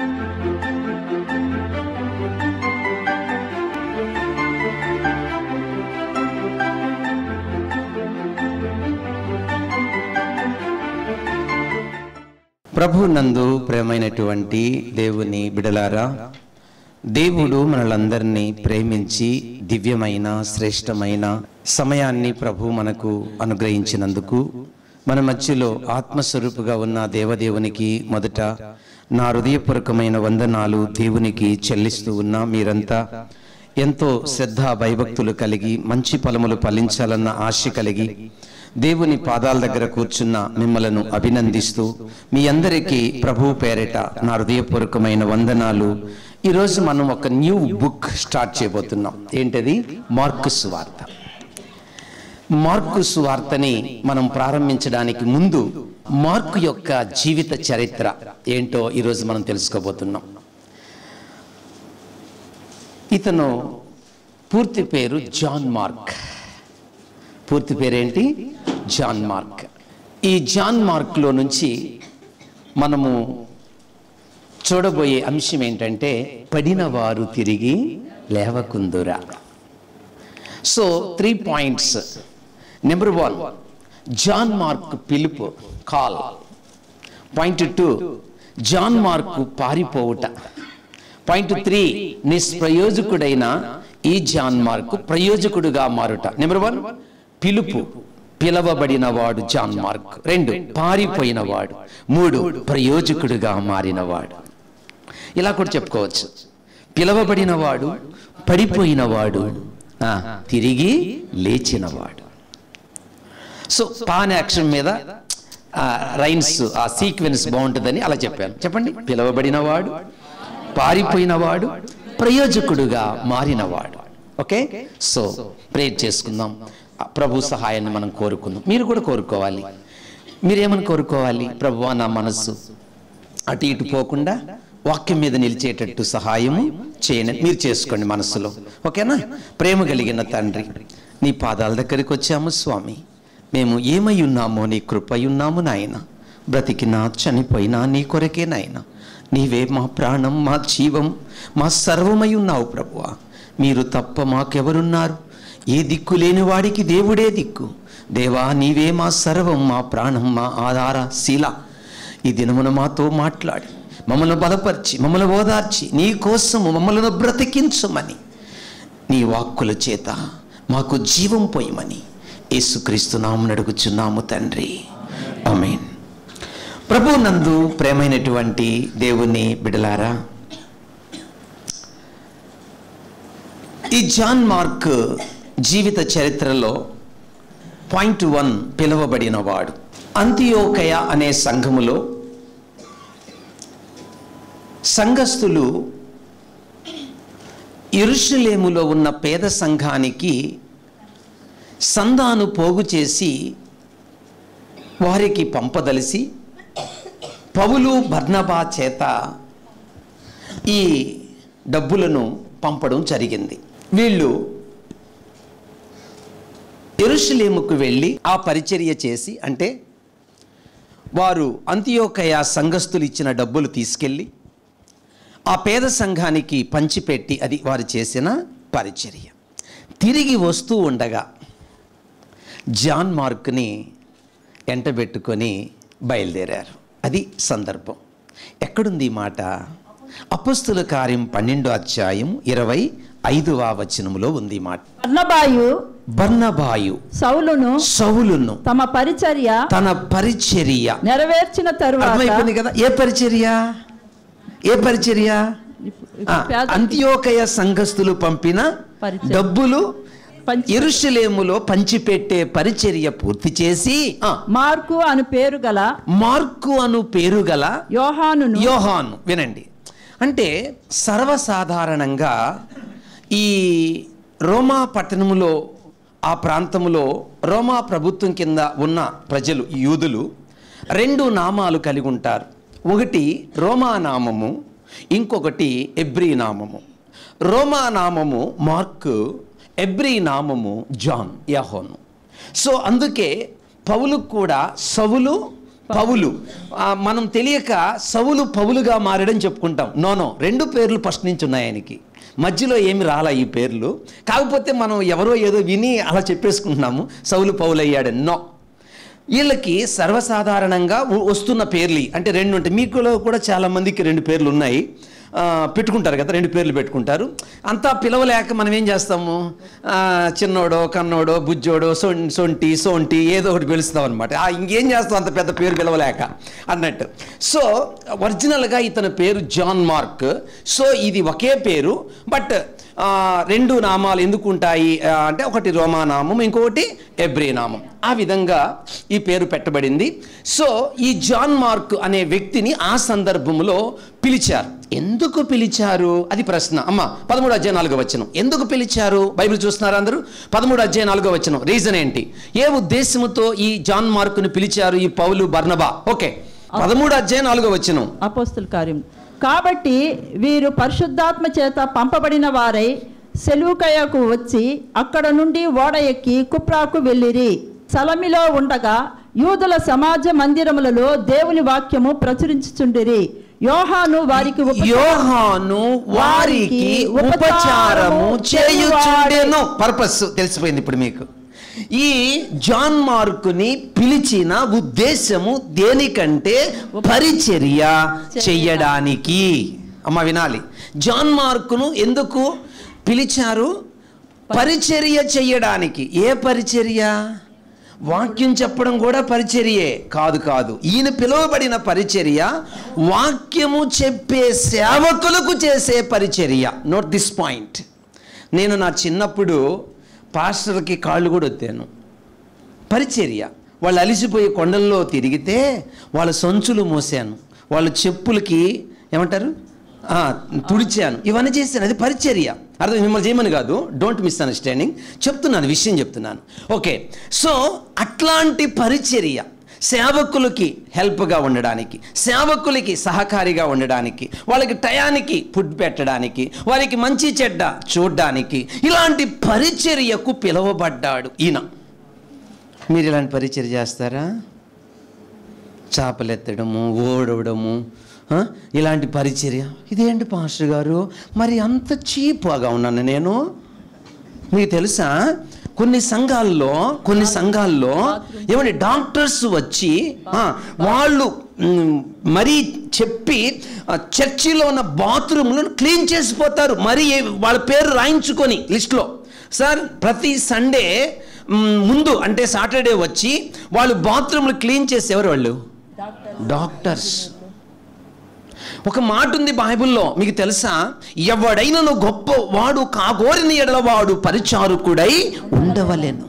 ప్రభు నందు ప్రేమైనటువంటి దేవుని బిడలారా దేవుడు మనలందరినీ ప్రేమించి దివ్యమైన శ్రేష్టమైన సమయాన్ని ప్రభు మనకు అనుగ్రహించినందుకు మన మధ్యలో ఆత్మస్వరూపుగా ఉన్న దేవదేవునికి మొదట నా హృదయపూర్వకమైన వందనాలు దేవునికి చెల్లిస్తూ ఉన్నా మీరంతా ఎంతో శ్రద్ధ భయభక్తులు కలిగి మంచి ఫలములు ఫలించాలన్న ఆశ కలిగి దేవుని పాదాల దగ్గర కూర్చున్న మిమ్మలను అభినందిస్తూ మీ అందరికీ ప్రభు పేరిట నా హృదయపూర్వకమైన వందనాలు ఈరోజు మనం ఒక న్యూ బుక్ స్టార్ట్ చేయబోతున్నాం ఏంటది మార్కు సువార్త మార్కు సువార్తని మనం ప్రారంభించడానికి ముందు మార్కు యొక్క జీవిత చరిత్ర ఏంటో ఈరోజు మనం తెలుసుకోబోతున్నాం ఇతను పూర్తి పేరు జాన్ మార్క్ పూర్తి పేరేంటి జాన్ మార్క్ ఈ జాన్ మార్క్లో నుంచి మనము చూడబోయే అంశం ఏంటంటే పడిన వారు తిరిగి లేవకుందురా so three points number one John Mark పిలుపు call point two John Mark పారిపోవుట పాయింట్ త్రీ నిష్ప్రయోజకుడైన ఈ జాన్ మార్క్ ప్రయోజకుడుగా మారుట నెంబర్ వన్ పిలుపు పిలవబడిన వాడు జాన్ మార్క్ రెండు పారిపోయిన వాడు మూడు ప్రయోజకుడుగా మారినవాడు ఇలా కూడా చెప్పుకోవచ్చు పిలవబడిన వాడు పడిపోయిన వాడు ఆ, తిరిగి లేచినవాడు సో పాన్ యాక్షన్ మీద ఆ, రైన్స్ ఆ సీక్వెన్స్ బాగుంటుందని అలా చెప్పాను చెప్పండి పిలవబడిన వాడు పారిపోయిన వాడు ప్రయోజకుడుగా మారినవాడు ఓకే సో ప్రేర్ చేసుకుందాం ఆ ప్రభు సహాయాన్ని మనం కోరుకుందాం మీరు కూడా కోరుకోవాలి మీరేమని కోరుకోవాలి ప్రభువా నా మనస్సు అటు ఇటు పోకుండా వాక్యం మీద నిలిచేటట్టు సహాయము చేయని మీరు చేసుకోండి మనస్సులో ఓకేనా ప్రేమ కలిగిన తండ్రి నీ పాదాల దగ్గరికి వచ్చాము స్వామి మేము ఏమై ఉన్నామో నీ కృపై ఉన్నాము నాయన బ్రతికినా చనిపోయినా నీ కొరకే నాయన నీవే మా ప్రాణం మా జీవం మా సర్వమై ఉన్నావు ప్రభువా మీరు తప్ప మాకెవరున్నారు ఏ దిక్కు లేని వాడికి దేవుడే దిక్కు దేవా నీవే మా సర్వం మా ప్రాణం మా ఆధార శీల ఈ దినమున మాతో మాట్లాడి మమ్మల్ని బలపరిచి మమ్మల్ని ఓదార్చి నీ కోసము మమ్మల్ని బ్రతికించమని నీ వాక్కుల చేత మాకు జీవం పోయమని యేసుక్రీస్తు నామం అడుగుచున్నాము తండ్రి ఆమేన్ ప్రభు నందు ప్రేమైనటువంటి దేవుని బిడలారా ఈ జాన్ మార్క్ జీవిత చరిత్రలో పాయింట్ వన్ పిలువబడినవాడు అంత్యోకయ అనే సంఘములో సంఘస్థులు ఇరుషులేములో ఉన్న పేద సంఘానికి సందాను పోగు చేసి వారికి పంపదలిసి పౌలు బర్నబా చేత ఈ డబ్బులను పంపడం జరిగింది వీళ్ళు ఎరుషలేముకు వెళ్ళి ఆ పరిచర్య చేసి అంటే వారు అంత్యోకయ సంఘస్థులు ఇచ్చిన డబ్బులు తీసుకెళ్ళి ఆ పేద సంఘానికి పంచిపెట్టి అది వారు చేసిన పరిచర్య తిరిగి వస్తూ ఉండగా జాన్ మార్క్ని ఎంటబెట్టుకొని బయలుదేరారు అది సందర్భం ఎక్కడుంది ఈ మాట అపస్తుల కార్యం పన్నెండో అధ్యాయం ఇరవై ఐదవ వచనములో ఉంది ఈ మాట బర్నబాయు బర్నబాయు సౌలును సౌలును తమ పరిచర్య తన పరిచర్య నెరవేర్చిన తరువాత అర్థమైపోయింది కదా ఏ పరిచర్య ఏ పరిచర్య ఆ, పేద- అంత్యోకయ సంఘస్థులు పంపిన పరిచర్య. డబ్బులు పంచి- ఎరుషలేములో పంచిపెట్టే పరిచర్య పూర్తి చేసి ఆ, మార్కు అను పేరు గల మార్కు అను పేరు గల యోహానును యోహాను వినండి అంటే సర్వసాధారణంగా ఈ రోమా పట్టణములో ఆ ప్రాంతములో రోమా ప్రభుత్వం కింద ఉన్న ప్రజలు యూదులు రెండు నామాలు కలిగి ఉంటారు ఒకటి రోమా నామము ఇంకొకటి ఎబ్రీ నామము రోమా నామము మార్కు ఎబ్రీ నామము జాన్ యహోను సో అందుకే పౌలు కూడా సవులు పౌలు ఆ, మనం తెలియక సౌలు పౌలుగా మారడని చెప్పుకుంటాం నో నో రెండు పేర్లు ఫస్ట్ నుంచి ఉన్నాయి ఆయనకి మధ్యలో ఏమి రాలా ఈ పేర్లు కాకపోతే మనం ఎవరో ఏదో విని అలా చెప్పేసుకుంటున్నాము సౌలు పౌలు అయ్యాడని నో వీళ్ళకి సర్వసాధారణంగా వ- వస్తున్న పేర్లు ఇవి. అంటే రెండు ఉంటాయి మీకులో కూడా చాలా మందికి రెండు పేర్లు ఉన్నాయి ఆ, పెట్టుకుంటారు కదా రెండు పేర్లు పెట్టుకుంటారు అంతా పిలవలేక మనం ఏం చేస్తాము ఆ, చిన్నోడో కన్నోడో బుజ్జోడో సొం సొంటి సొంటి ఏదో ఒకటి పిలుస్తాం అనమాట ఇంకేం చేస్తాం అంత పెద్ద పేరు పిలవలేక అన్నట్టు సో ఒరిజినల్గా ఇతని పేరు జాన్ మార్క్ సో ఇది ఒకే పేరు బట్ ఆ, రెండు నామాలు ఎందుకు ఉంటాయి ఆ, అంటే ఒకటి రోమానామం ఇంకొకటి ఎబ్రే నామం ఆ విధంగా ఈ పేరు పెట్టబడింది సో ఈ జాన్ మార్క్ అనే వ్యక్తిని ఆ సందర్భంలో పిలిచారు ఎందుకు పిలిచారు అది ప్రశ్న అమ్మ పదమూడు అధ్యాయ నాలుగో వచనం ఎందుకు పిలిచారు బైబిల్ చూస్తున్నారు అందరూ పదమూడు అధ్యాయ నాలుగో వచనం రీజన్ ఏంటి ఏ ఉద్దేశంతో ఈ జాన్ మార్కును పిలిచారు ఈ పౌలు బర్నబా ఓకే పదమూడు అధ్యాయ నాలుగో వచనం అపోస్తుల కార్యం కాబట్టి వీరు పరిశుద్ధాత్మ చేత పంపబడిన వారై సెలవుకయకు వచ్చి అక్కడ నుండి ఓడ ఎక్కి కుప్రాకు వెళ్ళిరి సలమిలో ఉండగా యూదుల సమాజ మందిరములలో దేవుని వాక్యము ప్రచురించుచుండిరి యోహాను వారికి ఉప- యోహాను వారికి ఉపచారము చేయుచుండెను పర్పస్ తెలిసిపోయింది ఇప్పుడు మీకు ఈ జాన్ మార్కుని పిలిచిన ఉద్దేశము దేనికంటే పరిచర్య చెయ్యడానికి అమ్మ వినాలి జాన్ మార్కును ఎందుకు పిలిచారు పరిచర్య చెయ్యడానికి ఏ పరిచర్య వాక్యం చెప్పడం కూడా పరిచర్యే కాదు కాదు ఈయన పిలువబడిన పరిచర్య వాక్యము చెప్పే సేవకులకు చేసే పరిచర్య నోట్ దిస్ పాయింట్ నేను నా చిన్నప్పుడు పాస్టర్కి కాళ్ళు కూడా వచ్చాను పరిచర్య వాళ్ళు అలిసిపోయి కొండల్లో తిరిగితే వాళ్ళ సంచులు మోసాను వాళ్ళ చెప్పులకి ఏమంటారు ఆ, తుడిచాను ఇవన్నీ చేశాను అది పరిచర్య అర్థం మిమ్మల్ని చేయమని కాదు డోంట్ మిస్ అండర్స్టాండింగ్ చెప్తున్నాను విషయం చెప్తున్నాను ఓకే సో అట్లాంటి పరిచర్య సేవకులకి హెల్ప్గా ఉండడానికి సేవకులకి సహకారిగా ఉండడానికి వాళ్ళకి టయానికి ఫుడ్ పెట్టడానికి వారికి మంచి చెడ్డ చూడడానికి ఇలాంటి పరిచర్యకు పిలువబడ్డాడు ఈయన మీరు ఇలాంటి పరిచర్య చేస్తారా చేపలెత్తడము ఓడవడము ఆ, ఇలాంటి పరిచర్య ఇదేంటి పాస్టర్ గారు మరి అంత చీప్గా ఉన్నాను నేను మీకు తెలుసా కొన్ని సంఘాల్లో కొన్ని సంఘాల్లో ఏమండి డాక్టర్స్ వచ్చి ఆ, వాళ్ళు మ్, మరీ చెప్పి ఆ, చర్చిలో ఉన్న బాత్రూమ్లను క్లీన్ చేసిపోతారు మరి ఏ- వాళ్ళ పేరు రాయించుకొని లిస్ట్లో సార్ ప్రతి సండే మ్, ముందు అంటే సాటర్డే వచ్చి వాళ్ళు బాత్రూమ్లు క్లీన్ చేసేవారు వాళ్ళు డాక్టర్స్ ఒక మాట ఉంది బైబిల్లో మీకు తెలుసా ఎవడైనను గొప్ప వాడు కాగోరిన ఎడల వాడు పరిచారకుడై ఉండవలెను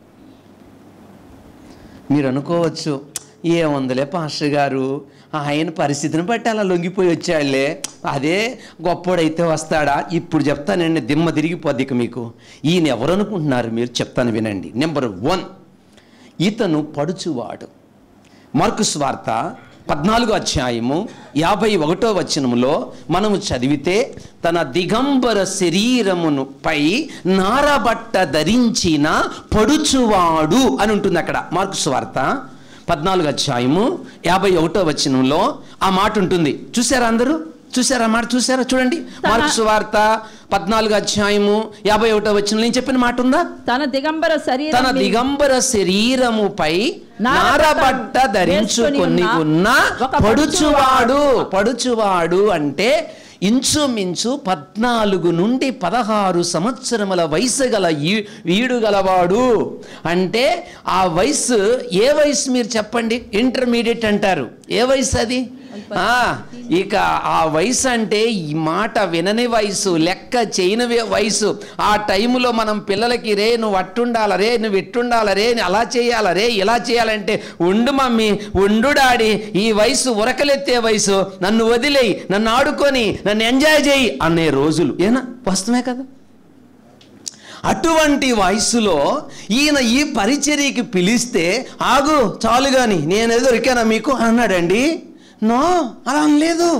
మీరు అనుకోవచ్చు ఏముందిలే పాస్టర్ గారు ఆయన పరిస్థితిని బట్టి అలా లొంగిపోయి వచ్చాడులే అదే గొప్పోడైతే వస్తాడా ఇప్పుడు చెప్తానండి దిమ్మ తిరిగిపోద్ది ఇక మీకు ఈయన ఎవరు అనుకుంటున్నారు మీరు చెప్తాను వినండి నెంబర్ వన్ ఇతను పడుచువాడు మార్కు స్వార్త పద్నాలుగో అధ్యాయము యాభై ఒకటో వచనములో మనము చదివితే తన దిగంబర శరీరమును పై నారబట్ట ధరించిన పడుచువాడు అని ఉంటుంది అక్కడ మార్కు స్వార్త పద్నాలుగు అధ్యాయము యాభై ఒకటో వచనంలో ఆ మాట ఉంటుంది చూసారా అందరూ చూసారా ఆ మాట చూసారా చూడండి మార్కు సువార్త పద్నాలుగు అధ్యాయము యాభై ఒకటో వచనంలో నేను చెప్పిన మాట ఉందా తన దిగంబర తన శరీరం మీద దిగంబర శరీరముపై నారబట్ట ధరించుకొని ఉన్న ఒక పడుచువాడు పడుచువాడు అంటే ఇంచుమించు పద్నాలుగు నుండి పదహారు సంవత్సరముల వయసు గల ఈ- వీడు గలవాడు అంటే ఆ వయసు ఏ వయసు మీరు చెప్పండి ఇంటర్మీడియట్ అంటారు ఏ వయసు అది ఆ, ఇక ఆ వయసు అంటే ఈ మాట వినని వయసు లెక్క చేయని వే- వయసు ఆ టైంలో మనం పిల్లలకి రే నువ్వు అట్టుండాల రే నువ్వు ఇట్టుండాల రే నీ అలా చేయాల రే ఇలా చేయాలంటే ఉండు మమ్మీ ఉండు డాడీ ఈ వయసు ఉరకలెత్తే వయసు నన్ను వదిలేయి నన్ను ఆడుకొని నన్ను ఎంజాయ్ చేయి అనే రోజులు ఏనా వస్తమే కదా అటువంటి వయసులో ఈయన ఈ పరిచర్యకి పిలిస్తే ఆగు చాలు కానీ నేనేదో దొరికానా మీకు అన్నాడండి నో అలా అనలేదు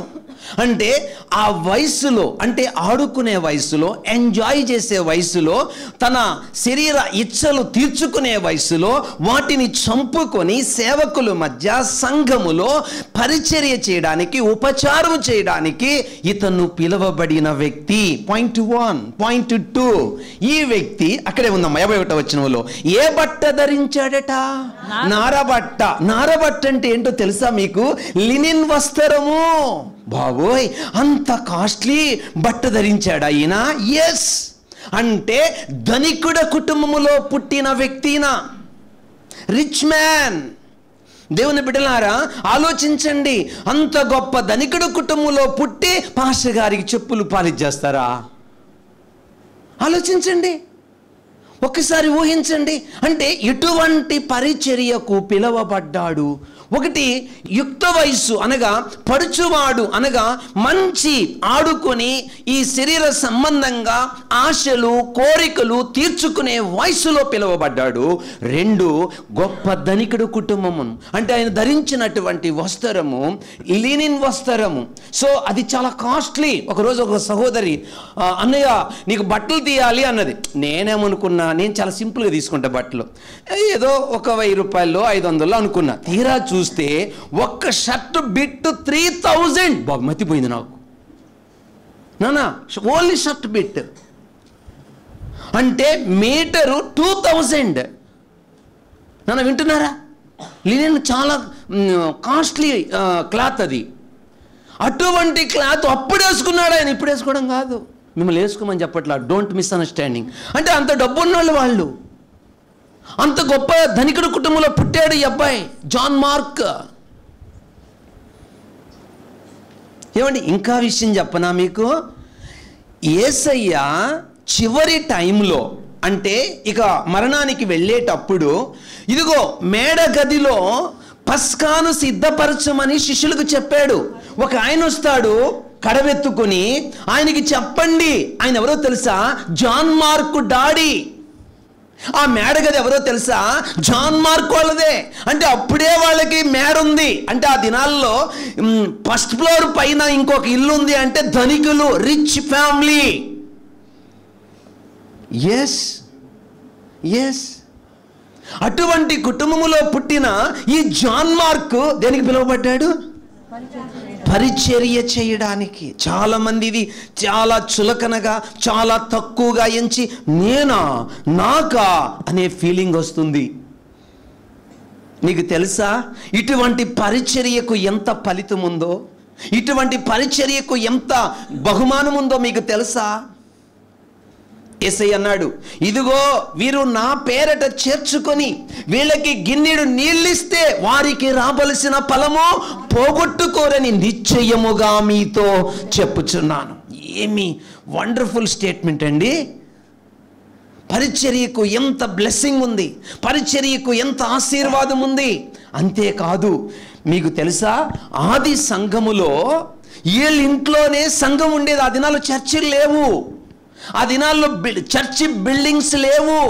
అంటే ఆ వయసులో అంటే ఆడుకునే వయసులో ఎంజాయ్ చేసే వయసులో తన శరీర ఇచ్చలు తీర్చుకునే వయసులో వాటిని చంపుకొని సేవకుల మధ్య సంఘములో పరిచర్య చేయడానికి ఉపచారం చేయడానికి ఇతను పిలువబడిన వ్యక్తి పాయింట్ వన్ పాయింట్ టూ ఈ వ్యక్తి అక్కడే ఉందమ్మా యాభై ఒకటో వచ్చినలో ఏ బట్ట ధరించాడట నారబట్ట నారబట్ట అంటే ఏంటో తెలుసా మీకు లినిన్ వస్త్రము బాబోయ్ అంత కాస్ట్లీ బట్ట ధరించాడు ఆయన ఎస్ అంటే ధనికుడ కుటుంబములో పుట్టిన వ్యక్తినా రిచ్ మ్యాన్ దేవుని బిడ్డలారా ఆలోచించండి అంత గొప్ప ధనికుడు కుటుంబంలో పుట్టి పాస్టర్ గారికి చెప్పులు పాలిచ్చేస్తారా ఆలోచించండి ఒక్కసారి ఊహించండి అంటే ఎటువంటి పరిచర్యకు పిలువబడ్డాడు ఒకటి యుక్త వయస్సు అనగా పడుచువాడు అనగా మంచి ఆడుకొని ఈ శరీర సంబంధంగా ఆశలు కోరికలు తీర్చుకునే వయసులో పిలువబడ్డాడు రెండు గొప్ప ధనికుడు కుటుంబము అంటే ఆయన ధరించినటువంటి వస్త్రము లీనిన్ వస్త్రము సో అది చాలా కాస్ట్లీ ఒకరోజు ఒక సహోదరి "ఆ, అన్నయ్య నీకు బట్టలు తీయాలి అన్నది నేనేమనుకున్నా నేను చాలా సింపుల్గా తీసుకుంటా బట్టలు ఏదో ఒక వెయ్యి రూపాయలు ఐదు వందలు అనుకున్నా తీరా చూస్తే ఒక్క షర్ట్ బిట్ త్రీ థౌజండ్ బాబు మతిపోయింది నాకు నానా ఓన్లీ షర్ట్ బిట్ అంటే మీటరు టూ థౌజండ్ నన్ను వింటున్నారా లినెన్ చాలా కాస్ట్లీ క్లాత్ అది అటువంటి క్లాత్ అప్పుడు వేసుకున్నాడు ఆయన ఇప్పుడు వేసుకోవడం కాదు మిమ్మల్ని వేసుకోమని చెప్పట్లా డోంట్ మిస్ అండర్స్టాండింగ్ అంటే అంత డబ్బు ఉన్నోళ్ళు వాళ్ళు అంత గొప్ప ధనికుడు కుటుంబంలో పుట్టాడు ఈ అబ్బాయి జాన్ మార్క్ ఏమండి ఇంకా విషయం చెప్పనా మీకు ఏసయ్య చివరి టైంలో అంటే ఇక మరణానికి వెళ్ళేటప్పుడు ఇదిగో మేడ గదిలో పస్కాను సిద్ధపరచమని శిష్యులకు చెప్పాడు ఒక ఆయన వస్తాడు కడవెత్తుకొని ఆయనకి చెప్పండి ఆయన ఎవరో తెలుసా జాన్ మార్కు డాడీ ఆ మేడ గది ఎవరో తెలుసా జాన్ మార్క్ వాళ్ళదే అంటే అప్పుడే వాళ్ళకి మేడ ఉంది అంటే ఆ దినాల్లో ఫస్ట్ ఫ్లోర్ పైన ఇంకొక ఇల్లు ఉంది అంటే ధనికులు రిచ్ ఫ్యామిలీ ఎస్ ఎస్ అటువంటి కుటుంబములో పుట్టిన ఈ జాన్ మార్క్ దేనికి పిలువబడ్డాడు పరిచర్య చేయడానికి చాలా మంది ఇది చాలా చులకనగా చాలా తక్కువగా ఎంచి నేనా నాకా అనే ఫీలింగ్ వస్తుంది నీకు తెలుసా ఇటువంటి పరిచర్యకు ఎంత ఫలితం ఉందో ఇటువంటి పరిచర్యకు ఎంత బహుమానం ఉందో మీకు తెలుసా ఎస్ఐ అన్నాడు ఇదిగో వీరు నా పేరట చేర్చుకొని వీళ్ళకి గిన్నెడు నీళ్ళిస్తే వారికి రావలసిన ఫలము పోగొట్టుకోరని నిశ్చయముగా మీతో చెప్పుచున్నాను ఏమి వండర్ఫుల్ స్టేట్మెంట్ అండి పరిచర్యకు ఎంత బ్లెస్సింగ్ ఉంది పరిచర్యకు ఎంత ఆశీర్వాదం ఉంది అంతేకాదు మీకు తెలుసా ఆది సంఘములో వీళ్ళ ఇంట్లోనే సంఘం ఉండేది ఆ దినాల్లో చర్చిలు లేవు ఆ దినాల్లో బిల్- చర్చి బిల్డింగ్స్ లేవు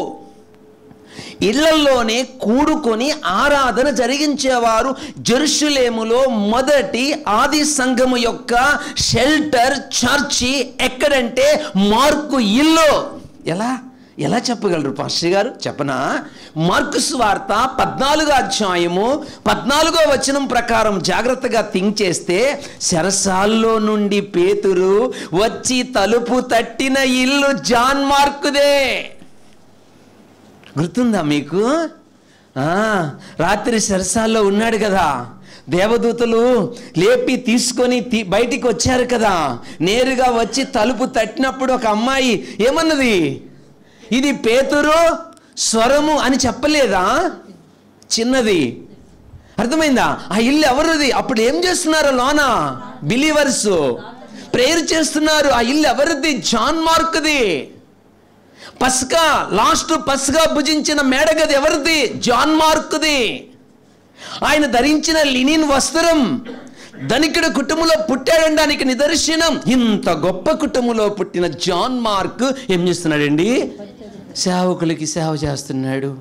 ఇళ్లలోనే కూడుకొని ఆరాధన జరిగించేవారు జెరూసలేములో మొదటి ఆది సంఘము యొక్క షెల్టర్ చర్చి ఎక్కడంటే మార్కు ఇల్లు ఎలా ఎలా చెప్పగలరు పాస్టర్ గారు చెప్పనా మార్కు స్వార్త పద్నాలుగో అధ్యాయము పద్నాలుగో వచనం ప్రకారం జాగ్రత్తగా థింక్ చేస్తే శరసాల్లో నుండి పేతురు వచ్చి తలుపు తట్టిన ఇల్లు జాన్ మార్కుదే గుర్తుందా మీకు ఆ, రాత్రి సరసాల్లో ఉన్నాడు కదా దేవదూతలు లేపి తీసుకొని తీ- బయటికి వచ్చారు కదా నేరుగా వచ్చి తలుపు తట్టినప్పుడు ఒక అమ్మాయి ఏమన్నది ఇది పేతురు స్వరము అని చెప్పలేదా చిన్నది అర్థమైందా ఆ ఇల్లు ఎవరిది అప్పుడు ఏం చేస్తున్నారు లోన బిలీవర్స్ ప్రేయర్ చేస్తున్నారు ఆ ఇల్లు ఎవరిది జాన్ మార్క్ది పస్కా లాస్ట్ పస్కా భుజించిన మేడగది ఎవరిది జాన్ మార్క్ది ఆయన ధరించిన లినిన్ వస్త్రం ధనికుడు కుటుంబంలో పుట్టాడడానికి నిదర్శనం ఇంత గొప్ప కుటుంబంలో పుట్టిన జాన్ మార్క్ ఏం చేస్తున్నాడండి సేవకులకి సేవ చేస్తున్నాడు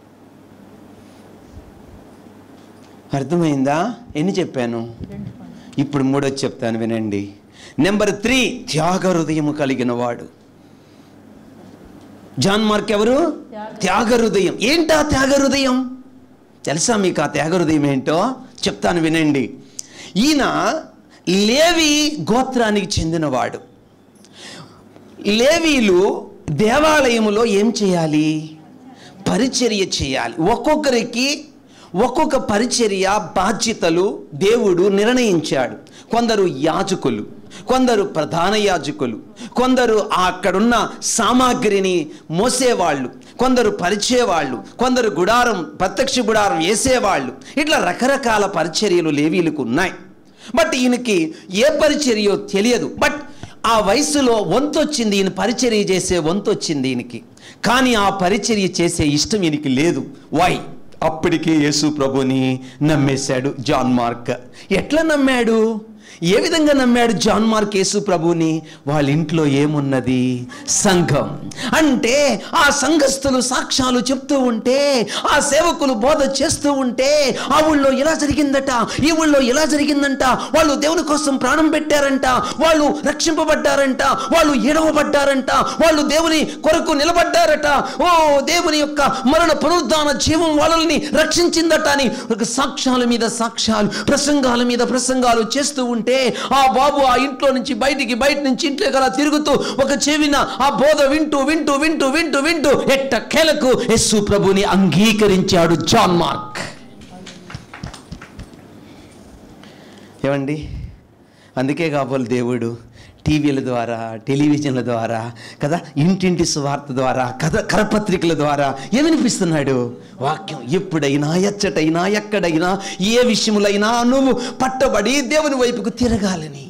అర్థమైందా ఎన్ని చెప్పాను ఇప్పుడు మూడోది చెప్తాను వినండి నెంబర్ త్రీ త్యాగ హృదయము కలిగిన వాడు జాన్ మార్క్ ఎవరు త్యాగ హృదయం ఏంటా త్యాగ హృదయం తెలుసా మీకు ఆ త్యాగ హృదయం ఏంటో చెప్తాను వినండి ఈయన లేవి గోత్రానికి చెందినవాడు లేవీలు దేవాలయములో ఏం చేయాలి పరిచర్య చేయాలి ఒక్కొక్కరికి ఒక్కొక్క పరిచర్య బాధ్యతలు దేవుడు నిర్ణయించాడు కొందరు యాజకులు కొందరు ప్రధాన యాజకులు కొందరు అక్కడున్న సామాగ్రిని మోసేవాళ్ళు కొందరు పరిచేవాళ్ళు కొందరు గుడారం ప్రత్యక్ష గుడారం వేసేవాళ్ళు ఇట్లా రకరకాల పరిచర్యలు లేవీలకు ఉన్నాయి బట్ ఈయనకి ఏ పరిచర్యో తెలియదు బట్ ఆ వయసులో వంతు వచ్చింది ఈయన పరిచర్య చేసే వంతు వచ్చింది ఈయనకి కానీ ఆ పరిచర్య చేసే ఇష్టం ఈయనకి లేదు వై అప్పటికే యేసు ప్రభుని నమ్మేశాడు జాన్ మార్క్ ఎట్లా నమ్మాడు ఏ విధంగా నమ్మాడు జాన్ మార్క్ యేసు ప్రభుని వాళ్ళ ఇంట్లో ఏమున్నది సంఘం అంటే ఆ సంఘస్థులు సాక్ష్యాలు చెప్తూ ఉంటే ఆ సేవకులు బోధ చేస్తూ ఉంటే ఆ ఊళ్ళో ఇలా జరిగిందట ఈ ఊళ్ళో ఇలా జరిగిందంట వాళ్ళు దేవుని కోసం ప్రాణం పెట్టారంట వాళ్ళు రక్షింపబడ్డారంట వాళ్ళు ఎడవబడ్డారంట వాళ్ళు దేవుని కొరకు నిలబడ్డారట ఓ దేవుని యొక్క మరణ పునరుద్ధాన జీవం వాళ్ళని రక్షించిందట అని ఒక సాక్ష్యాల మీద సాక్ష్యాలు ప్రసంగాల మీద ప్రసంగాలు చేస్తూ ఉంటే ఆ బాబు ఆ ఇంట్లో నుంచి బయటికి బయట నుంచి ఇంట్లో గల తిరుగుతూ ఒక చెవిన ఆ బోధ వింటూ వింటూ వింటూ వింటూ వింటూ ఎట్ట కేలకు యస్సు ప్రభుని అంగీకరించాడు జాన్ మార్క్ ఏమండి అందుకే కాబోలు దేవుడు టీవీల ద్వారా టెలివిజన్ల ద్వారా కదా ఇంటింటి సువార్త ద్వారా కథ కరపత్రికల ద్వారా ఏమనిపిస్తున్నాడు వాక్యం ఎప్పుడైనా ఎచ్చటైనా ఎక్కడైనా ఏ విషయములైనా నువ్వు పట్టబడి దేవుని వైపుకు తిరగాలని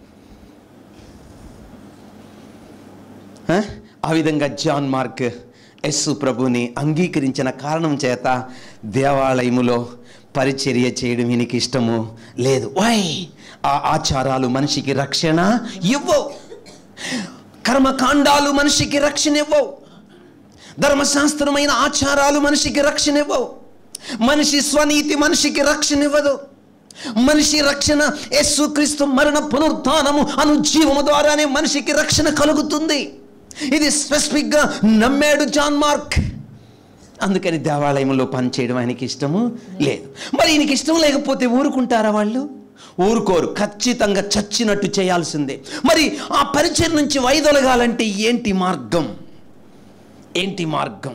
ఆ? ఆ విధంగా జాన్ మార్క్ యస్సు ప్రభుని అంగీకరించిన కారణం చేత దేవాలయములో పరిచర్య చేయడం ఈయనకి ఇష్టము లేదు వై ఆ ఆచారాలు మనిషికి రక్షణ ఇవ్వవు కర్మకాండాలు మనిషికి రక్షణ ఇవ్వవు ధర్మశాస్త్రమైన ఆచారాలు మనిషికి రక్షణ ఇవ్వవు మనిషి స్వనీతి మనిషికి రక్షణ ఇవ్వదు మనిషి రక్షణ యేసుక్రీస్తు మరణ పునరుత్నము అను జీవము ద్వారానే మనిషికి రక్షణ కలుగుతుంది ఇది స్పెసిఫిక్గా నమ్మాడు జాన్ మార్క్ అందుకని దేవాలయంలో పనిచేయడం ఆయనకి ఇష్టము లేదు మరి ఈయనకి ఇష్టం లేకపోతే ఊరుకుంటారా వాళ్ళు ఊరుకోరు ఖచ్చితంగా చచ్చినట్టు చేయాల్సిందే మరి ఆ పరిచయం నుంచి వైదొలగాలంటే ఏంటి మార్గం ఏంటి మార్గం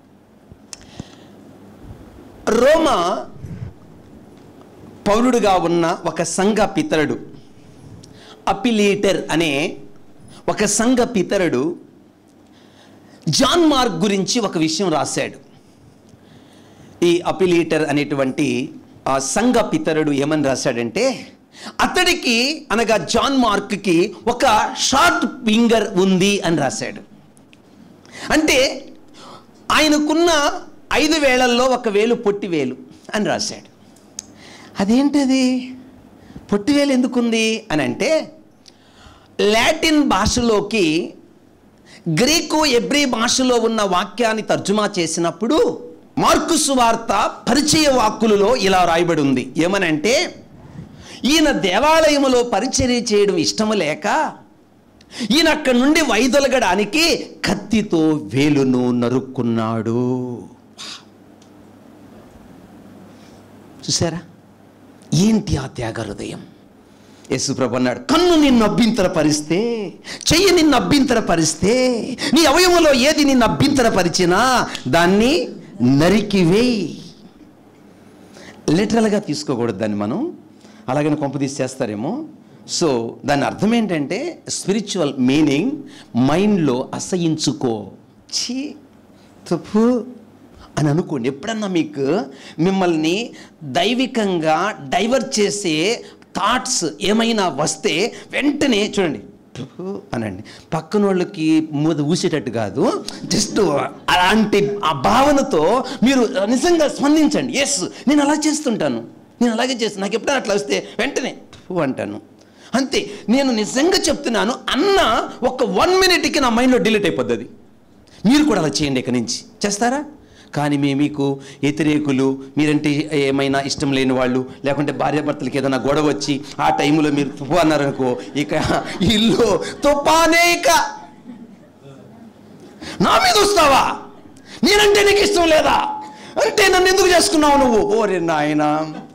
రోమా పౌరుడుగా ఉన్న ఒక సంఘ పితరుడు అపిలీటర్ అనే ఒక సంఘ పితరుడు జాన్ మార్క్ గురించి ఒక విషయం రాశాడు ఈ అపిలీటర్ అనేటువంటి ఆ సంఘ పితరుడు ఏమని రాశాడంటే అతడికి అనగా జాన్ మార్క్కి ఒక షార్ట్ ఫింగర్ ఉంది అని రాశాడు అంటే ఆయనకున్న ఐదు వేళల్లో ఒక వేలు పొట్టి వేలు అని రాశాడు అదేంటది పొట్టి వేలు ఎందుకుంది అని అంటే లాటిన్ భాషలోకి గ్రీకు ఎబ్రి భాషలో ఉన్న వాక్యాన్ని తర్జుమా చేసినప్పుడు మార్కు సువార్త పరిచయ వాక్కులలో ఇలా రాయబడి ఉంది ఏమనంటే ఈయన దేవాలయములో పరిచర్య చేయడం ఇష్టము లేక ఈయన అక్కడి నుండి వైదొలగడానికి కత్తితో వేలును నరుక్కున్నాడు చూసారా ఏంటి ఆ త్యాగ హృదయం యేసుప్రభు అన్నాడు కన్ను నిన్ను అభ్యంతరపరిస్తే చెయ్యి నిన్ను అభ్యంతరపరిస్తే నీ అవయవంలో ఏది నిన్ను అభ్యంతరపరిచినా దాన్ని నరికివేయి లిటరల్గా తీసుకోకూడదు దాన్ని మనం అలాగని కొంపదీసి చేస్తారేమో సో దాని అర్థం ఏంటంటే స్పిరిచువల్ మీనింగ్ మైండ్లో అసహించుకో ఛీ తప్పు అని అనుకోండి ఎప్పుడన్నా మీకు మిమ్మల్ని దైవికంగా డైవర్ట్ చేసే థాట్స్ ఏమైనా వస్తే వెంటనే చూడండి "తప్పు" అనండి పక్కన వాళ్ళకి మూద ఊసేటట్టు కాదు జస్ట్ అలాంటి ఆ భావనతో మీరు నిజంగా స్పందించండి ఎస్ నేను అలా చేస్తుంటాను నేను అలాగే చేస్తాను నాకు ఎప్పుడైనా అట్లా వస్తే వెంటనే "తప్పు" అంటాను అంతే నేను నిజంగా చెప్తున్నాను అన్న ఒక వన్ మినిట్కి నా మైండ్లో డిలీట్ అయిపోద్ది అది మీరు కూడా అలా చేయండి ఇక్కడి నుంచి చేస్తారా కానీ మేము మీకు వ్యతిరేకులు మీరంటే ఏమైనా ఇష్టం లేని వాళ్ళు లేకుంటే భార్యాభర్తలకి ఏదైనా గొడవ వచ్చి ఆ టైంలో మీరు తుఫా అన్నారనుకో ఇక ఇల్లు తుఫానే ఇక నా మీద వస్తావా నేనంటే నీకు ఇష్టం లేదా అంటే నన్ను ఎందుకు చేసుకున్నావు నువ్వు ఓరే నాయనా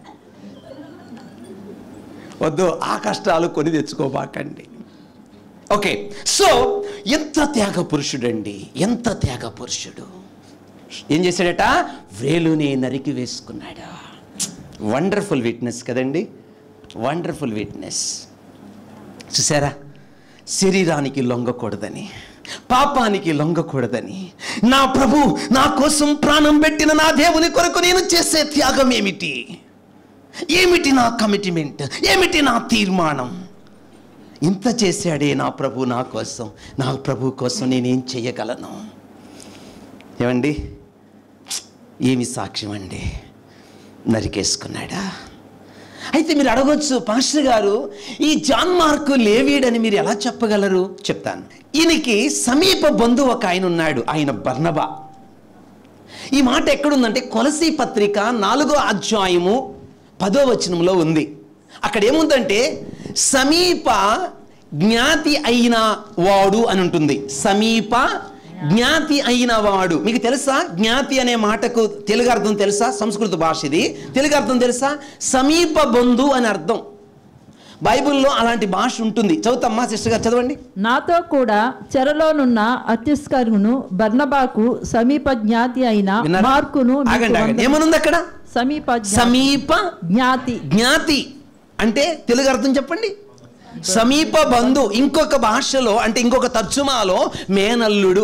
వద్దు ఆ కష్టాలు కొని తెచ్చుకోబాకండి ఓకే సో ఎంత త్యాగ పురుషుడండి ఎంత త్యాగ పురుషుడు ఏం చేశాడట వేలుని నరికి వేసుకున్నాడు వండర్ఫుల్ విట్నెస్ కదండి వండర్ఫుల్ విట్నెస్ చూసారా శరీరానికి లొంగకూడదని పాపానికి లొంగకూడదని నా ప్రభు నా కోసం ప్రాణం పెట్టిన నా దేవుని కొరకు నేను చేసే త్యాగం ఏమిటి ఏమిటి నా కమిట్మెంట్ ఏమిటి నా తీర్మానం ఇంత చేశాడే నా ప్రభు నా కోసం నా ప్రభు కోసం నేనేం చేయగలను ఏమండి ఏమి సాక్ష్యం అండి నరికేసుకున్నాడా అయితే మీరు అడగొచ్చు పాస్టర్ గారు ఈ జాన్ మార్కు లేవీడని మీరు ఎలా చెప్పగలరు చెప్తాను ఈయనకి సమీప బంధువు ఒక ఆయన ఉన్నాడు ఆయన బర్నబా ఈ మాట ఎక్కడుందంటే కొలసి పత్రిక నాలుగో అధ్యాయము పదో వచనంలో ఉంది అక్కడ ఏముందంటే సమీప జ్ఞాతి అయిన వాడు అని ఉంటుంది సమీప జ్ఞాతి అయిన వాడు మీకు తెలుసా జ్ఞాతి అనే మాటకు తెలుగు అర్థం తెలుసా సంస్కృత భాష ఇది తెలుగు అర్థం తెలుసా సమీప బంధు అని అర్థం బైబిల్లో అలాంటి భాష ఉంటుంది చదువుతమ్మా సిస్టర్ గారు చదవండి నాతో కూడా చెరలోనున్న అత్యుస్కరును బర్నబాకు సమీప జ్ఞాతి అయిన విన్నారా? మార్కును మీకు ఆగండి ఆగండి వందనం. ఏమనుంది అక్కడ సమీప జ్ఞా- సమీప జ్ఞాతి జ్ఞాతి అంటే తెలుగు అర్థం చెప్పండి సమీప బంధు ఇంకొక భాషలో అంటే ఇంకొక తర్జుమాలో మేనల్లుడు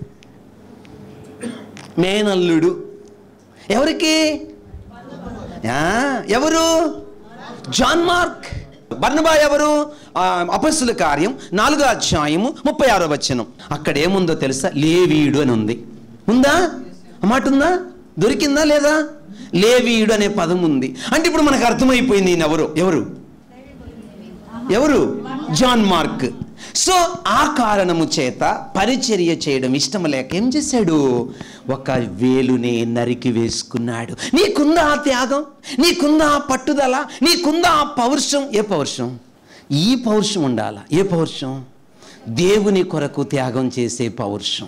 మేనల్లుడు ఎవరికి ఆ, ఎవరు జాన్ మార్క్ బర్నబా ఎవరు ఆ, అపస్సుల కార్యం నాలుగో అధ్యాయము ముప్పై ఆరో వచనం అక్కడ ఏముందో తెలుసా లేవీయుడు అని ఉంది ఉందా ఆ మాట ఉందా దొరికిందా లేదా లేవీయుడు అనే పదం ఉంది అంటే ఇప్పుడు మనకు అర్థమైపోయింది ఈయన ఎవరు ఎవరు ఎవరు జాన్ మార్క్ సో ఆ కారణము చేత పరిచర్య చేయడం ఇష్టం లేక ఏం చేశాడు ఒక వేలునే నరికి వేసుకున్నాడు నీకుందా ఆ త్యాగం నీకుందా ఆ పట్టుదల నీకుందా ఆ పౌరుషం ఏ పౌరుషం ఈ పౌరుషం ఉండాలా ఏ పౌరుషం దేవుని కొరకు త్యాగం చేసే పౌరుషం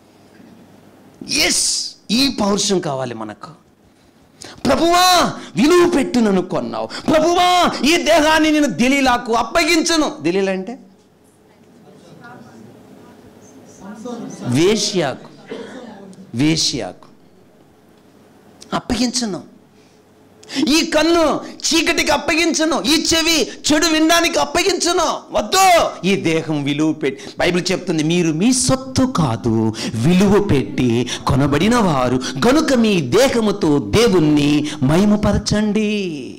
ఎస్ ఈ పౌరుషం కావాలి మనకు ప్రభువా విలువ పెట్టు నన్ను కొన్నావు ప్రభువా ఈ దేహాన్ని నేను దిలీలాకు అప్పగించను దిలీల అంటే వేశ్యాకు వేశ్యాకు అప్పగించను ఈ కన్ను చీకటికి అప్పగించను ఈ చెవి చెడు వినడానికి అప్పగించను వద్దు ఈ దేహం విలువ పెట్టి బైబిల్ చెప్తుంది మీరు మీ సొత్తు కాదు విలువ పెట్టి కొనబడిన వారు గనుక మీ దేహముతో దేవుణ్ణి మహిమపరచండి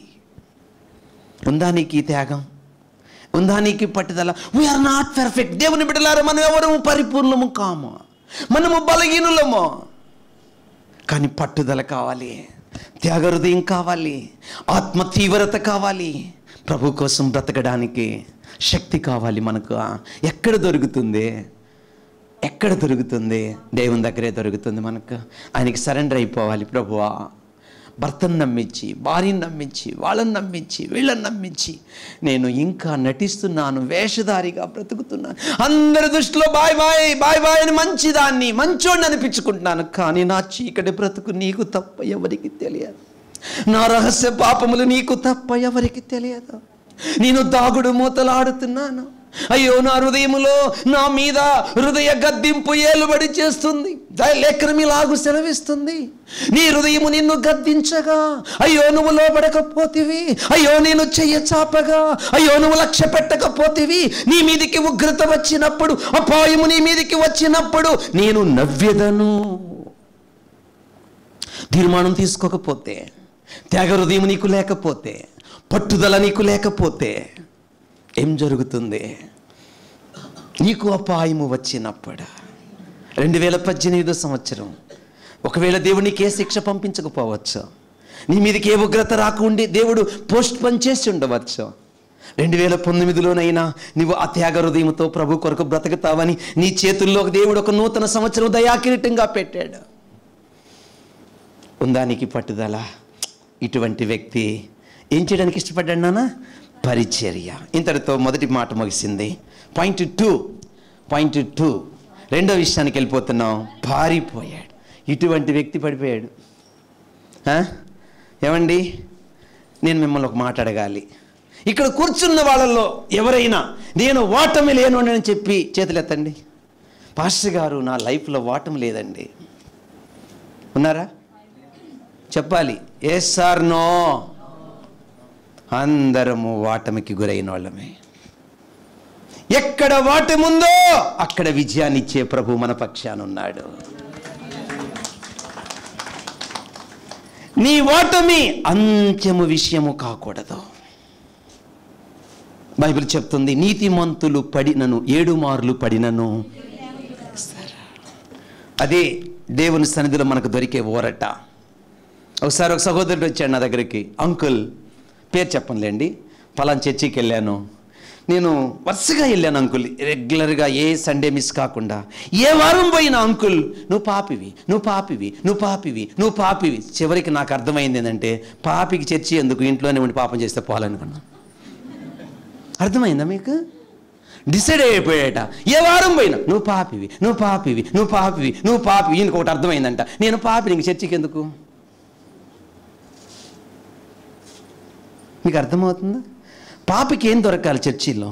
ఉందా నీకు ఈ త్యాగం ఉందా నీకు ఈ పట్టుదల వీఆర్ నాట్ పర్ఫెక్ట్ దేవుని బిడ్డలారా మనం ఎవరము పరిపూర్ణము కాము మనము బలహీనులము కానీ పట్టుదల కావాలి త్యాగ హృదయం కావాలి ఆత్మ తీవ్రత కావాలి ప్రభు కోసం బ్రతకడానికి శక్తి కావాలి మనకు ఎక్కడ దొరుకుతుంది ఎక్కడ దొరుకుతుంది దేవుని దగ్గరే దొరుకుతుంది మనకు ఆయనకి సరెండర్ అయిపోవాలి ప్రభువా భర్తను నమ్మించి భార్యను నమ్మించి వాళ్ళని నమ్మించి వీళ్ళని నమ్మించి నేను ఇంకా నటిస్తున్నాను వేషధారిగా బ్రతుకుతున్నాను అందరి దృష్టిలో బాయ్ బాయ్ బాయ్ బాయ్ అని మంచిదాన్ని మంచోడిని అనిపించుకుంటున్నాను కానీ నా చీకటి బ్రతుకు నీకు తప్ప ఎవరికి తెలియదు నా రహస్య పాపములు నీకు తప్ప ఎవరికి తెలియదు నేను దాగుడు మూతలాడుతున్నాను అయ్యో నా హృదయములో నా మీద హృదయ గద్దింపు ఏలుబడి చేస్తుంది లేఖనం ఇలాగు సెలవిస్తుంది నీ హృదయము నిన్ను గద్దించగా అయ్యో నువ్వు లోబడకపోతివి అయ్యో నేను చెయ్య చాపగా అయ్యో నువ్వు లక్ష్య పెట్టకపోతివి నీ మీదికి ఉగ్రత వచ్చినప్పుడు అపాయము నీ మీదికి వచ్చినప్పుడు నేను నవ్వెదను తీర్మానం తీసుకోకపోతే త్యాగ హృదయం నీకు లేకపోతే పట్టుదల నీకు లేకపోతే ఏం జరుగుతుంది నీకు అపాయము వచ్చినప్పుడు రెండు వేల పద్దెనిమిదో సంవత్సరం ఒకవేళ దేవుడు నీకు ఏ శిక్ష పంపించకపోవచ్చు నీ మీదకి ఏ ఉగ్రత రాకుండి దేవుడు పోస్ట్ పని చేసి ఉండవచ్చు రెండు వేల పంతొమ్మిదిలోనైనా నువ్వు ఆ త్యాగ హృదయంతో ప్రభు కొరకు బ్రతుకుతావని నీ చేతుల్లో దేవుడు ఒక నూతన సంవత్సరం దయాకిరీటంగా పెట్టాడు ఉందానికి పట్టుదల ఇటువంటి వ్యక్తి ఏం చేయడానికి ఇష్టపడ్డాడు నాన్న పరిచర్య ఇంతటితో మొదటి మాట ముగిసింది పాయింట్ టూ పాయింట్ టూ రెండో విషయానికి వెళ్ళిపోతున్నాం పారిపోయాడు ఇటువంటి వ్యక్తి పడిపోయాడు ఆ? ఏమండి నేను మిమ్మల్ని ఒక మాట అడగాలి ఇక్కడ కూర్చున్న వాళ్ళల్లో ఎవరైనా నేను ఓటమి లేను అని చెప్పి చేతులెత్తండి పాస్టర్ గారు నా లైఫ్లో ఓటమి లేదండి ఉన్నారా చెప్పాలి ఏ సార్ నో అందరము వాటమికి గురైన వాళ్ళమే ఎక్కడ వాటమి ఉందో అక్కడ విజయాన్ని ఇచ్చే ప్రభు మన పక్షాన ఉన్నాడు నీ ఓటమి అంత్యము విషయము కాకూడదు బైబిల్ చెప్తుంది నీతిమంతులు పడినను ఏడు మార్లు పడినను అదే దేవుని సన్నిధిలో మనకు దొరికే ఓరట ఒకసారి ఒక సహోదరుడు వచ్చాడు నా దగ్గరికి అంకుల్ పేరు చెప్పనులేండి పలాన్ చర్చికి వెళ్ళాను నేను వరుసగా వెళ్ళాను అంకుల్ రెగ్యులర్గా ఏ సండే మిస్ కాకుండా ఏ వారం పోయినా అంకుల్ నువ్వు పాపివి నువ్వు పాపివి నువ్వు పాపివి నువ్వు పాపివి చివరికి నాకు అర్థమైంది ఏంటంటే పాపికి చర్చి ఎందుకు ఇంట్లోనే ఉండి పాపం చేస్తే పోవాలనుకున్నాను అర్థమైందా మీకు డిసైడ్ అయిపోయాట ఏ వారం పోయినా నువ్వు పాపివి నువ్వు పాపివి నువ్వు పాపివి నువ్వు పాపివి ఈయనకు ఒకటి అర్థమైందంట నేను పాపిని ఇంక చర్చికి ఎందుకు మీకు అర్థమవుతుందా పాపికి ఏం దొరకాలి చర్చిలో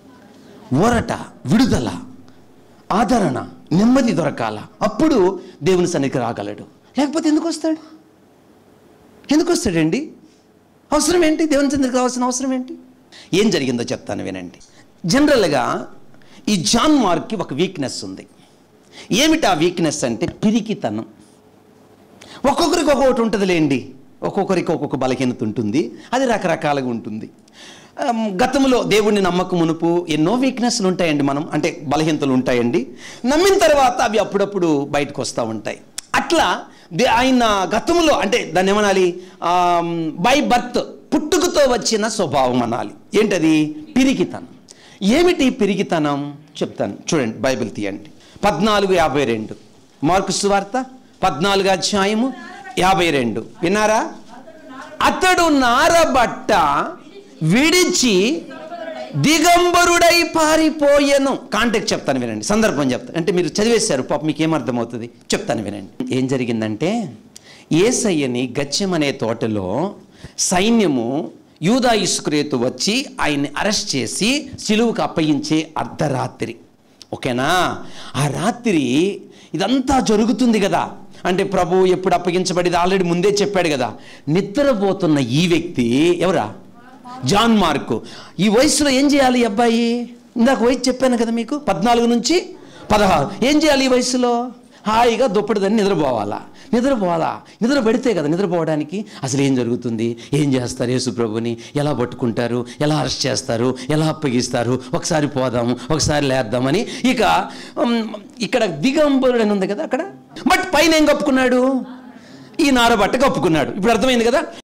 ఊరట విడుదల ఆదరణ నెమ్మది దొరకాల అప్పుడు దేవుని సన్నిధికి రాగలడు లేకపోతే ఎందుకు వస్తాడు ఎందుకు వస్తాడండి అవసరం ఏంటి దేవుని సన్నిధికి రావాల్సిన అవసరం ఏంటి ఏం జరిగిందో చెప్తాను వినండి జనరల్గా ఈ జాన్ మార్క్కి ఒక వీక్నెస్ ఉంది ఏమిటి ఆ వీక్నెస్ అంటే పిరికితనం ఒక్కొక్కరికి ఒక్కొక్కటి ఉంటుందిలేండి ఒక్కొక్కరికి ఒక్కొక్క బలహీనత ఉంటుంది అది రకరకాలుగా ఉంటుంది ఆమ్, గతంలో దేవుడిని నమ్మకం మునుపు ఎన్నో వీక్నెస్లు ఉంటాయండి మనం అంటే బలహీనతలు ఉంటాయండి నమ్మిన తర్వాత అవి అప్పుడప్పుడు బయటకు వస్తూ ఉంటాయి అట్లా దే- ఆయన గతంలో అంటే దాన్ని ఏమనాలి బై బర్త్ పుట్టుకతో వచ్చిన స్వభావం అనాలి ఏంటది పిరికితనం ఏమిటి పిరికితనం చెప్తాను చూడండి బైబిల్ తీయండి పద్నాలుగు యాభై రెండు మార్కు సువార్త పద్నాలుగు అధ్యాయము యాభై రెండు విన్నారా అతడు నారబట్ట విడిచి దిగంబరుడై పారిపోయెను కాంటాక్ట్ చెప్తాను వినండి సందర్భం చెప్తాను అంటే మీరు చదివేశారు పాప మీకు ఏమర్థమవుతుంది చెప్తాను వినండి ఏం జరిగిందంటే ఏసయ్యని గచ్చమనే తోటలో సైన్యము యూదా ఇస్క్రేతు వచ్చి ఆయన్ని అరెస్ట్ చేసి సిలువుకు అప్పగించే అర్ధరాత్రి ఓకేనా ఆ రాత్రి ఇదంతా జరుగుతుంది కదా అంటే ప్రభు ఎప్పుడు అప్పగించబడింది ఆల్రెడీ ముందే చెప్పాడు కదా నిద్రపోతున్న ఈ వ్యక్తి ఎవరా జాన్ మార్కు ఈ వయసులో ఏం చేయాలి ఈ అబ్బాయి ఇందాక వయసు చెప్పాను కదా మీకు పద్నాలుగు నుంచి పదహారు ఏం చేయాలి ఈ వయసులో హాయిగా దుప్పటిదని నిద్రపోవాలా నిద్రపోవాలా నిద్ర పెడితే కదా నిద్రపోవడానికి అసలు ఏం జరుగుతుంది ఏం చేస్తారు యేసు ప్రభుని ఎలా పట్టుకుంటారు ఎలా అరెస్ట్ చేస్తారు ఎలా అప్పగిస్తారు ఒకసారి పోదాం ఒకసారి లేద్దామని ఇక ఉమ్, ఇక్కడ దిగంబరుడు అని ఉంది కదా అక్కడ బట్ పైన ఏం కప్పుకున్నాడు ఈ నారబట్ట కప్పుకున్నాడు ఇప్పుడు అర్థమైంది కదా